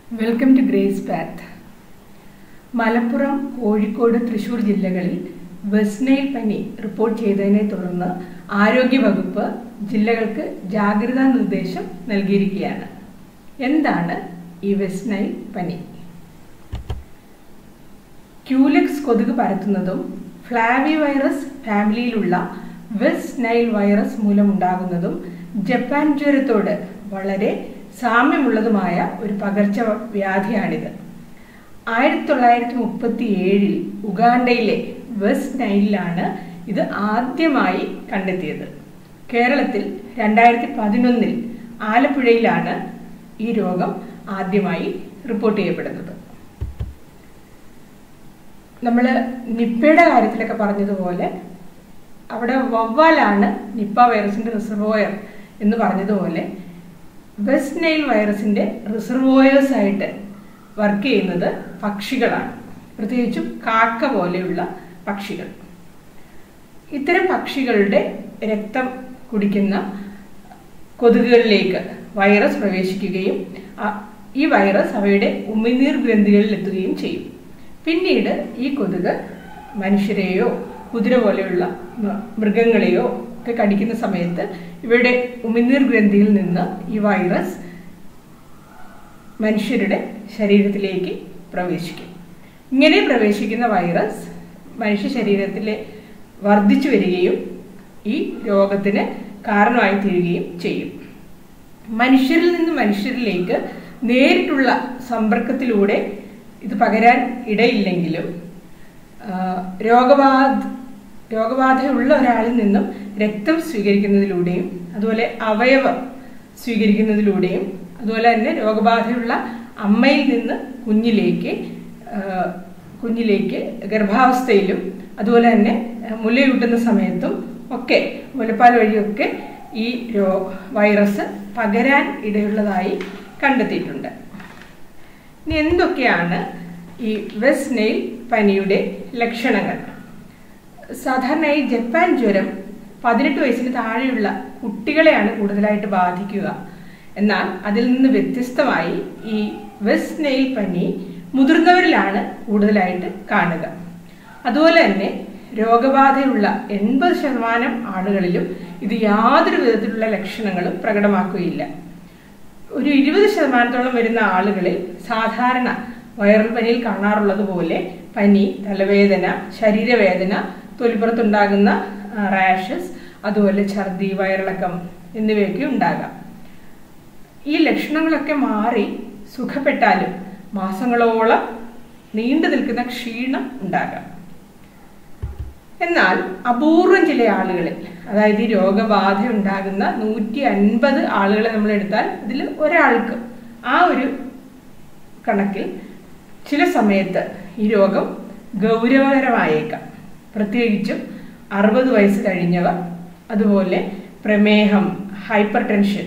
welcome to Grace Path Malappuram Kozhikode Thrissur ജില്ലകളിൽ West Nile പനി report ചെയ്തതിനെ തുടർന്ന് ആരോഗ്യവകുപ്പ് ജില്ലകൾക്ക് ജാഗ്രതാ നിർദ്ദേശം നൽകിയിരിക്കുകയാണ് എന്താണ് ഈ വെസ്നൈൽ പനി ക്യൂലെക്സ് കൊതുക് പരത്തുന്നതും ഫ്ലാവി വൈറസ് ഫാമിലിയിലുള്ള വെസ്റ്റ് നൈൽ വൈറസ് മൂലമുണ്ടാകുന്നതും ജപ്പാൻ ജ്വരത്തോട് വളരെ സാമ്യമുള്ളതുമായ ഒരു പകർച്ച വ്യാധിയാണിത് ആയിരത്തി തൊള്ളായിരത്തി മുപ്പത്തി ഏഴിൽ ഉഗാണ്ടയിലെ വെസ്റ്റ് നൈലിലാണ് ഇത് ആദ്യമായി കണ്ടെത്തിയത് കേരളത്തിൽ രണ്ടായിരത്തി പതിനൊന്നിൽ ആലപ്പുഴയിലാണ് ഈ രോഗം ആദ്യമായി റിപ്പോർട്ട് ചെയ്യപ്പെടുന്നത് നമ്മൾ നിപ്പയുടെ കാര്യത്തിലൊക്കെ പറഞ്ഞതുപോലെ അവിടെ വവ്വാലാണ് നിപ്പ വൈറസിന്റെ റിസർവോയർ എന്ന് പറഞ്ഞതുപോലെ വെസ്റ്റ് നൈൽ വൈറസിന്റെ റിസർവോയേഴ്സ് ആയിട്ട് വർക്ക് ചെയ്യുന്നത് പക്ഷികളാണ് പ്രത്യേകിച്ചും കാക്ക പോലെയുള്ള പക്ഷികൾ ഇത്തരം പക്ഷികളുടെ രക്തം കുടിക്കുന്ന കൊതുകുകളിലേക്ക് വൈറസ് പ്രവേശിക്കുകയും ഈ വൈറസ് അവയുടെ ഉമിനീർ ഗ്രന്ഥികളിൽ എത്തുകയും ചെയ്യും പിന്നീട് ഈ കൊതുക് മനുഷ്യരെയോ കുതിര പോലെയുള്ള മൃഗങ്ങളെയോ ഒക്കെ കടിക്കുന്ന സമയത്ത് ഇവയുടെ ഉമിനീർ ഗ്രന്ഥിയിൽ നിന്ന് ഈ വൈറസ് മനുഷ്യരുടെ ശരീരത്തിലേക്ക് പ്രവേശിക്കും ഇങ്ങനെ പ്രവേശിക്കുന്ന വൈറസ് മനുഷ്യ ശരീരത്തിലെ വർദ്ധിച്ചു വരികയും ഈ രോഗത്തിന് കാരണമായി തീരുകയും ചെയ്യും മനുഷ്യരിൽ നിന്ന് മനുഷ്യരിലേക്ക് നേരിട്ടുള്ള സമ്പർക്കത്തിലൂടെ ഇത് പകരാൻ ഇടയില്ലെങ്കിലും രോഗബാധ രോഗബാധയുള്ള ഒരാളിൽ നിന്നും രക്തം സ്വീകരിക്കുന്നതിലൂടെയും അതുപോലെ അവയവം സ്വീകരിക്കുന്നതിലൂടെയും അതുപോലെ തന്നെ രോഗബാധയുള്ള അമ്മയിൽ നിന്ന് കുഞ്ഞിലേക്ക് കുഞ്ഞിലേക്ക് ഗർഭാവസ്ഥയിലും അതുപോലെ തന്നെ മുലയൂട്ടുന്ന സമയത്തും ഒക്കെ മുലപ്പാൽ വഴിയൊക്കെ ഈ രോ വൈറസ് പകരാൻ ഇടയുള്ളതായി കണ്ടെത്തിയിട്ടുണ്ട് ഇനി എന്തൊക്കെയാണ് ഈ വെസ്റ്റ് നെയിൽ പനിയുടെ ലക്ഷണങ്ങൾ സാധാരണയായി ജപ്പാൻ ജ്വരം പതിനെട്ട് വയസ്സിന് താഴെയുള്ള കുട്ടികളെയാണ് കൂടുതലായിട്ട് ബാധിക്കുക എന്നാൽ അതിൽ നിന്ന് വ്യത്യസ്തമായി ഈ വെസ്റ്റ് നെയിൽ പനി മുതിർന്നവരിലാണ് കൂടുതലായിട്ട് കാണുക അതുപോലെ തന്നെ രോഗബാധയുള്ള എൺപത് ശതമാനം ആളുകളിലും ഇത് യാതൊരു വിധത്തിലുള്ള ലക്ഷണങ്ങളും പ്രകടമാക്കുകയില്ല ഒരു ഇരുപത് ശതമാനത്തോളം വരുന്ന ആളുകളിൽ സാധാരണ വൈറൽ പനിയിൽ കാണാറുള്ളത് പോലെ പനി തലവേദന ശരീരവേദന തൊലിപ്പുറത്തുണ്ടാകുന്ന റാഷസ് അതുപോലെ ഛർദി വയറിളക്കം എന്നിവയൊക്കെ ഉണ്ടാകാം ഈ ലക്ഷണങ്ങളൊക്കെ മാറി സുഖപ്പെട്ടാലും മാസങ്ങളോളം നീണ്ടു നിൽക്കുന്ന ക്ഷീണം ഉണ്ടാകാം എന്നാൽ അപൂർവം ചില ആളുകളിൽ അതായത് ഈ രോഗബാധ ഉണ്ടാകുന്ന നൂറ്റി അൻപത് ആളുകളെ നമ്മൾ എടുത്താൽ അതിൽ ഒരാൾക്ക് ആ ഒരു കണക്കിൽ ചില സമയത്ത് ഈ രോഗം ഗൗരവകരമായേക്കാം പ്രത്യേകിച്ചും അറുപത് വയസ്സ് കഴിഞ്ഞവർ അതുപോലെ പ്രമേഹം ഹൈപ്പർ ടെൻഷൻ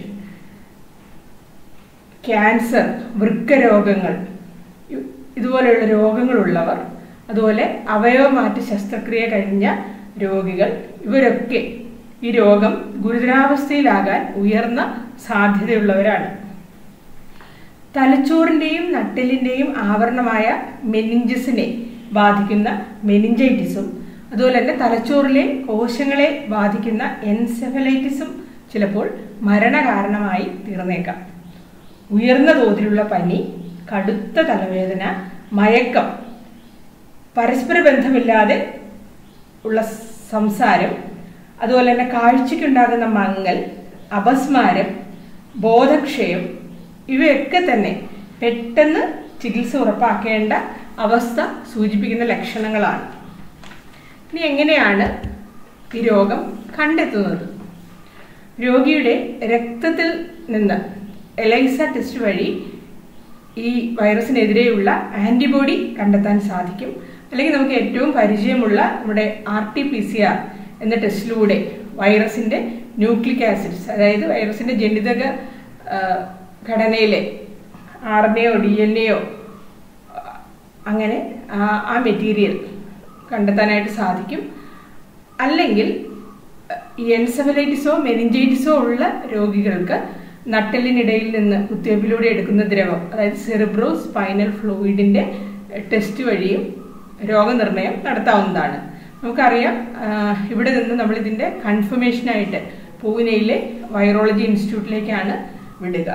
ക്യാൻസർ വൃക്കരോഗങ്ങൾ ഇതുപോലെയുള്ള രോഗങ്ങളുള്ളവർ അതുപോലെ അവയവമാറ്റ ശസ്ത്രക്രിയ കഴിഞ്ഞ രോഗികൾ ഇവരൊക്കെ ഈ രോഗം ഗുരുതരാവസ്ഥയിലാകാൻ ഉയർന്ന സാധ്യതയുള്ളവരാണ് തലച്ചോറിന്റെയും നട്ടെല്ലിന്റെയും ആവരണമായ മെനിഞ്ചസിനെ ബാധിക്കുന്ന മെനിഞ്ചൈറ്റിസും അതുപോലെ തന്നെ തലച്ചോറിലെ കോശങ്ങളെ ബാധിക്കുന്ന എൻസെഫലൈറ്റിസും ചിലപ്പോൾ മരണകാരണമായി തീർന്നേക്കാം ഉയർന്ന തോതിലുള്ള പനി കടുത്ത തലവേദന മയക്കം പരസ്പര ബന്ധമില്ലാതെ ഉള്ള സംസാരം അതുപോലെ തന്നെ കാഴ്ചയ്ക്കുണ്ടാകുന്ന മങ്ങൽ അപസ്മാരം ബോധക്ഷയം ഇവയൊക്കെ തന്നെ പെട്ടെന്ന് ചികിത്സ ഉറപ്പാക്കേണ്ട അവസ്ഥ സൂചിപ്പിക്കുന്ന ലക്ഷണങ്ങളാണ് ഇനി എങ്ങനെയാണ് ഈ രോഗം കണ്ടെത്തുന്നത് രോഗിയുടെ രക്തത്തിൽ നിന്ന് എലൈസ ടെസ്റ്റ് വഴി ഈ വൈറസിനെതിരെയുള്ള ആന്റിബോഡി കണ്ടെത്താൻ സാധിക്കും അല്ലെങ്കിൽ നമുക്ക് ഏറ്റവും പരിചയമുള്ള നമ്മുടെ R T P C R എന്ന ടെസ്റ്റിലൂടെ വൈറസിന്റെ ന്യൂക്ലിക് ആസിഡ്സ് അതായത് വൈറസിന്റെ ജനിതക ഘടനയിലെ ആർ എൻ എയോ ഡി എൻ എയോ അങ്ങനെ ആ മെറ്റീരിയൽ കണ്ടെത്താനായിട്ട് സാധിക്കും അല്ലെങ്കിൽ ഈ എൻസെഫലൈറ്റിസോ മെനിഞ്ചൈറ്റിസോ ഉള്ള രോഗികൾക്ക് നട്ടെല്ലിനിടയിൽ നിന്ന് കുത്തിവയ്പ്പിലൂടെ എടുക്കുന്ന ദ്രവം അതായത് സെറിബ്രോ സ്പൈനൽ ഫ്ലൂയിഡിന്റെ ടെസ്റ്റ് വഴിയും രോഗനിർണയം നടത്താവുന്നതാണ് നമുക്കറിയാം ആ, ഇവിടെ നിന്ന് നമ്മൾ ഇതിന്റെ കൺഫർമേഷനായിട്ട് പൂനെയിലെ വൈറോളജി ഇൻസ്റ്റിറ്റ്യൂട്ടിലേക്കാണ് വിടുക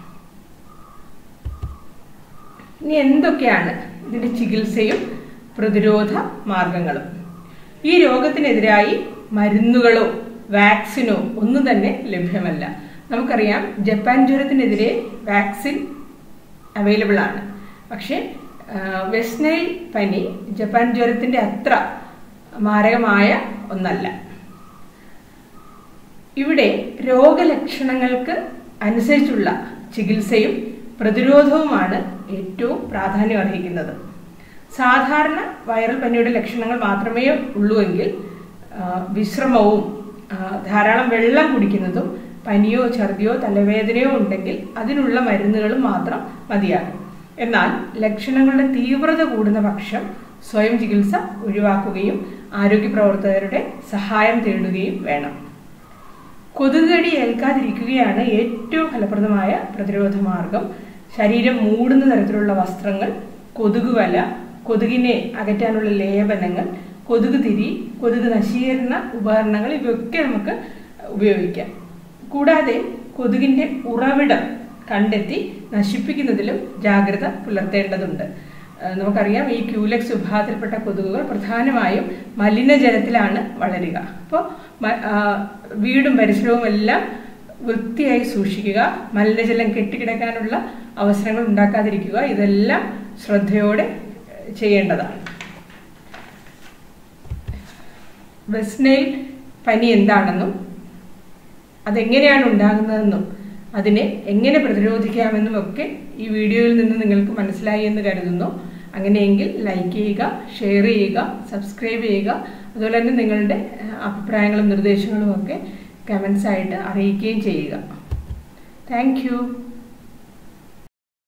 ഇനി എന്തൊക്കെയാണ് ഇതിന്റെ ചികിത്സയും പ്രതിരോധ മാർഗങ്ങളും ഈ രോഗത്തിനെതിരായി മരുന്നുകളോ വാക്സിനോ ഒന്നും തന്നെ ലഭ്യമല്ല നമുക്കറിയാം ജപ്പാൻ ജ്വരത്തിനെതിരെ വാക്സിൻ അവൈലബിൾ ആണ് പക്ഷേ ആ, വെസ്റ്റ് നൈൽ പനി ജപ്പാൻ ജ്വരത്തിന്റെ അത്ര മാരകമായ ഒന്നല്ല ഇവിടെ രോഗലക്ഷണങ്ങൾക്ക് അനുസരിച്ചുള്ള ചികിത്സയും പ്രതിരോധവുമാണ് ഏറ്റവും പ്രാധാന്യം അർഹിക്കുന്നത് സാധാരണ വൈറൽ പനിയുടെ ലക്ഷണങ്ങൾ മാത്രമേ ഉള്ളൂവെങ്കിൽ ആ, വിശ്രമവും ആ, ധാരാളം വെള്ളം കുടിക്കുന്നതും പനിയോ ഛർദിയോ തലവേദനയോ ഉണ്ടെങ്കിൽ അതിനുള്ള മരുന്നുകളും മാത്രം മതിയാകും എന്നാൽ ലക്ഷണങ്ങളുടെ തീവ്രത കൂടുന്ന പക്ഷം സ്വയം ചികിത്സ ഒഴിവാക്കുകയും ആരോഗ്യ പ്രവർത്തകരുടെ സഹായം തേടുകയും വേണം കൊതുക് കടി ഏൽക്കാതിരിക്കുകയാണ് ഏറ്റവും ഫലപ്രദമായ പ്രതിരോധ മാർഗം ശരീരം മൂടുന്ന തരത്തിലുള്ള വസ്ത്രങ്ങൾ കൊതുക് വല കൊതുകിനെ അകറ്റാനുള്ള ലേപനങ്ങൾ കൊതുക് തിരി കൊതുക് നശീകരണ ഉപകരണങ്ങൾ ഇവയൊക്കെ നമുക്ക് ഉപയോഗിക്കാം കൂടാതെ കൊതുകിന്റെ ഉറവിടം കണ്ടെത്തി നശിപ്പിക്കുന്നതിലും ജാഗ്രത പുലർത്തേണ്ടതുണ്ട് ആ, നമുക്കറിയാം ഈ ക്യൂലെക്സ് വിഭാഗത്തിൽപ്പെട്ട കൊതുകുകൾ പ്രധാനമായും മലിനജലത്തിലാണ് വളരുക അപ്പോൾ വീടും പരിസരവും എല്ലാം വൃത്തിയായി സൂക്ഷിക്കുക മലിനജലം കെട്ടിക്കിടക്കാനുള്ള അവസരങ്ങൾ ഉണ്ടാക്കാതിരിക്കുക ഇതെല്ലാം ശ്രദ്ധയോടെ ഏഹ്, ചെയ്യേണ്ടതാണ് വെസ്നൈൽ പനി എന്താണെന്നും അതെങ്ങനെയാണ് ഉണ്ടാകുന്നതെന്നും അതിനെ എങ്ങനെ പ്രതിരോധിക്കാമെന്നും ഒക്കെ ഈ വീഡിയോയിൽ നിന്ന് നിങ്ങൾക്ക് മനസ്സിലായി എന്ന് കരുതുന്നു അങ്ങനെയെങ്കിൽ ലൈക്ക് ചെയ്യുക ഷെയർ ചെയ്യുക സബ്സ്ക്രൈബ് ചെയ്യുക അതുപോലെ തന്നെ നിങ്ങളുടെ ഏഹ്, അഭിപ്രായങ്ങളും നിർദ്ദേശങ്ങളും ഒക്കെ കമൻസ് ആയിട്ട് അറിയിക്കുകയും ചെയ്യുക താങ്ക്